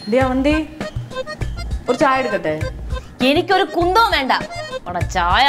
day Avanti ഒരു ചായ എടുക്കട്ടെ എനിക്കൊരു കുന്തവും വേണ്ട അവിടെ ചായ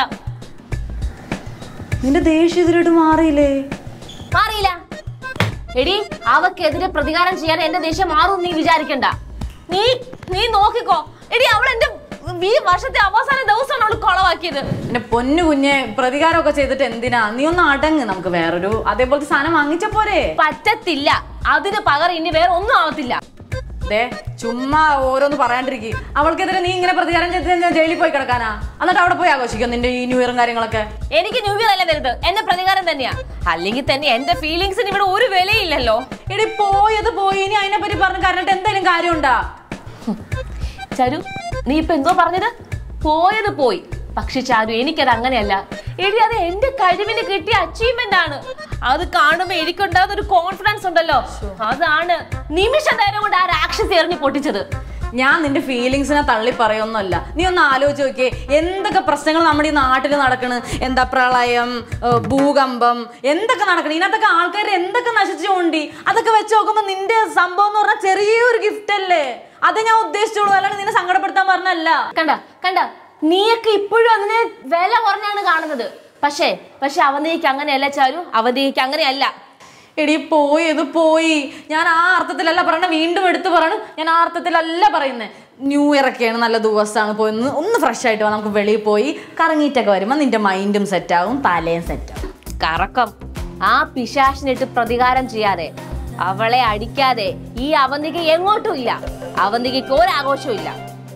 നിന്റെ ദേഷ്യം ഇതിലോട്ട് മാറിയില്ലേ മാറിയില്ല എടി അവക്കെതിരെ പ്രതികാരം ചെയ്യാൻ എന്റെ ദേഷ്യം മാറും നീ വിചാരിക്കണ്ട നീ നീ നോക്കിക്കോ എടി അവൾ എന്റെ ഈ വർഷത്തെ അവസാന ദിവസമാണ് അവൾ കൊളവാക്കിയത് എന്റെ പൊന്നു കുഞ്ഞെ പ്രതികാരമൊക്കെ ചെയ്തിട്ട് എന്തിനാ നീ ഒന്ന് അടങ്ങ് നമുക്ക് വേറൊരു അതേപോലത്തെ സാധനം വാങ്ങിച്ച പോരെ പറ്റത്തില്ല അതിന് പകരം ഇനി വേറെ ഒന്നും ആവത്തില്ല ദേ ചുമ്മാ ഓരോന്ന് പറയാണ്ടിരിക്കും അവൾക്കെതിരെ നീ ഇങ്ങനെ പ്രതികാരം ചെയ്ത് ഞാൻ ജയിലിൽ പോയി കിടക്കാനാ എന്നിട്ട് അവിടെ പോയി ആഘോഷിക്കും നിന്റെ ഈ ന്യൂ ഇയറും കാര്യങ്ങളൊക്കെ എനിക്ക് ന്യൂ ഇയർ അല്ല വലുത് എന്റെ പ്രതികാരം തന്നെയാ അല്ലെങ്കിൽ തന്നെ എന്റെ ഫീലിങ്സിന് ഇവിടെ ഒരു വിലയില്ലല്ലോ എടി പോയത് പോയി ഇനി അതിനെ പറ്റി പറഞ്ഞ് കരഞ്ഞിട്ട് എന്തെങ്കിലും കാര്യമുണ്ടാ ചരു നീ ഇപ്പൊ എന്തോ പറഞ്ഞത് പോയത് പോയി പക്ഷെ ചാരു എനിക്കത് അങ്ങനെയല്ല എടി അത് എന്റെ കഴിവിന് കിട്ടിയ അച്ചീവ്മെന്റ് ആണ് അത് കാണുമ്പോ എനിക്കുണ്ടാകുന്ന ഒരു കോൺഫിഡൻസ് ഉണ്ടല്ലോ അതാണ് നിമിഷ നേരം കൊണ്ട് ആ രാക്ഷസി എറിഞ്ഞ് പൊട്ടിച്ചത് ഞാൻ നിന്റെ ഫീലിങ്സിനെ തള്ളി പറയൊന്നുമല്ല നീ ഒന്ന് ആലോചിച്ച് നോക്കിയേ എന്തൊക്കെ പ്രശ്നങ്ങൾ നമ്മുടെ ഈ നാട്ടിൽ നടക്കണ് എന്താ പ്രളയം ഏർ ഭൂകമ്പം എന്തൊക്കെ നടക്കണം ഇതിനകത്തൊക്കെ ആൾക്കാർ എന്തൊക്കെ നശിച്ചുകൊണ്ടി അതൊക്കെ വെച്ച് നോക്കുമ്പോ നിന്റെ സംഭവം എന്ന് പറഞ്ഞാൽ ചെറിയൊരു ഗിഫ്റ്റ് അല്ലേ അത് ഞാൻ ഉദ്ദേശിച്ചോളൂ അല്ലാണ്ട് നിന്നെ സങ്കടപ്പെടുത്താൻ പറഞ്ഞല്ല കണ്ട കണ്ട നീയൊക്കെ ഇപ്പോഴും അതിനെ വില കുറഞ്ഞാണ് കാണുന്നത് പക്ഷേ പക്ഷെ അവന്തിക്ക് അങ്ങനെയല്ല ചാരു അവന്തിക്ക് അങ്ങനെയല്ല എടി പോയത് പോയി ഞാൻ ആ അർത്ഥത്തിലല്ല പറയണ വീണ്ടും എടുത്തു പറയണം ഞാൻ ആ അർത്ഥത്തിലല്ല പറയുന്നത് ന്യൂ ഇയർ ഒക്കെയാണ് നല്ല ദിവസമാണ് പോയി ഒന്ന് ഒന്ന് ഫ്രഷ് ആയിട്ട് വാ നമുക്ക് വെളിയിൽ പോയി കറങ്ങിയിട്ടൊക്കെ വരുമ്പോൾ നിന്റെ മൈൻഡും സെറ്റാവും തലയും സെറ്റാവും കറക്കം ആ പിശാശിനിട്ട് പ്രതികാരം ചെയ്യാതെ അവളെ അടിക്കാതെ ഈ അവന്തിക്ക് എങ്ങോട്ടും ഇല്ല അവന്തിക്ക് ഒരാഘോഷവും ഇല്ല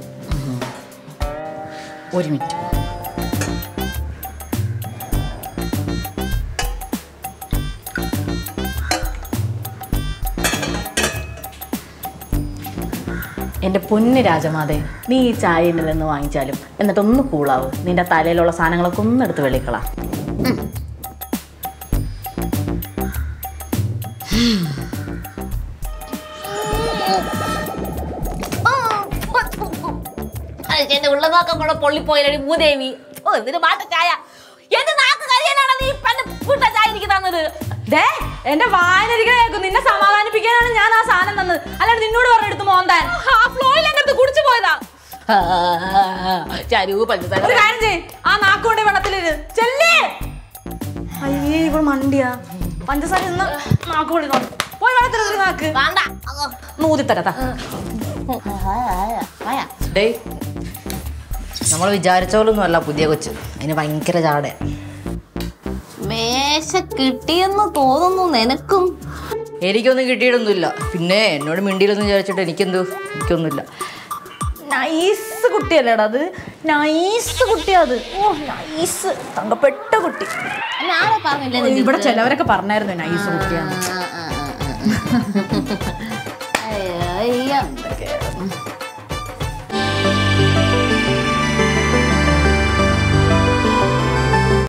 ഒരു മിനിറ്റ് എന്റെ പൊന്ന് രാജമാതെ നീ ഈ ചായ എന്നിൽ നിന്ന് വാങ്ങിച്ചാലും എന്നിട്ട് ഒന്ന് കൂളാവും നിന്റെ തലയിലുള്ള സാധനങ്ങളൊക്കെ ഒന്ന് എടുത്ത് വെളിക്കളാ എന്റെ ഉള്ളതാക്കം കൂടെ പൊള്ളിപ്പോയില്ലടി മൂദേവി ഓ ഇതിന് മാറ്റ ചായ എന്റെ നാക്ക് കഴിയാനാണ് നീ എന്റെ പുട്ട ചായ എനിക്ക് തന്നത് ദേ എന്റെ വായനരികളേക്കും നിന്നെ സമാധാനിപ്പിക്കാനാണ് ഞാൻ ആ സാധനം തന്നത് അല്ലാണ്ട് നിന്നോട് പറഞ്ഞെടുത്ത് മോന്താൻ ആ ഫ്ലോയിൽ അങ്ങനത്തെ കുടിച്ചു പോയതാ ചരു ഒരു പഞ്ചസാര കാര്യം ചെയ്യ് ആ നാക്കുകൊണ്ട് വെള്ളത്തിലിര് ചെല്ലേ അയ്യേ ഇവൾ മണ്ടിയാ പഞ്ചസാര നിന്ന് നാക്ക് പൊളി പോയി വെള്ളത്തിലിട്ട് നാക്ക് വേണ്ട നൂതിത്തരത്താ ഡേയ് നമ്മൾ വിചാരിച്ചോളൊന്നും അല്ല പുതിയ കൊച്ച് അതിന് ഭയങ്കര ചാട മേശ കിട്ടിയെന്ന് തോന്നുന്നു നിനക്കും എനിക്കൊന്നും കിട്ടിയിട്ടൊന്നുമില്ല പിന്നെ എന്നോട് മിണ്ടിയിലൊന്നും വിചാരിച്ചിട്ട് എനിക്കെന്തു എനിക്കൊന്നുമില്ല നൈസ് കുട്ടിയല്ലേടാ അത് നൈസ് കുട്ടിയാ അത് ഓ നൈസ് തങ്കപ്പെട്ട കുട്ടി ഞാനെ പറഞ്ഞില്ലേ ഇവിടെ ചിലവരൊക്കെ പറഞ്ഞായിരുന്നു നൈസ് കുട്ടിയാന്ന് അയ്യോ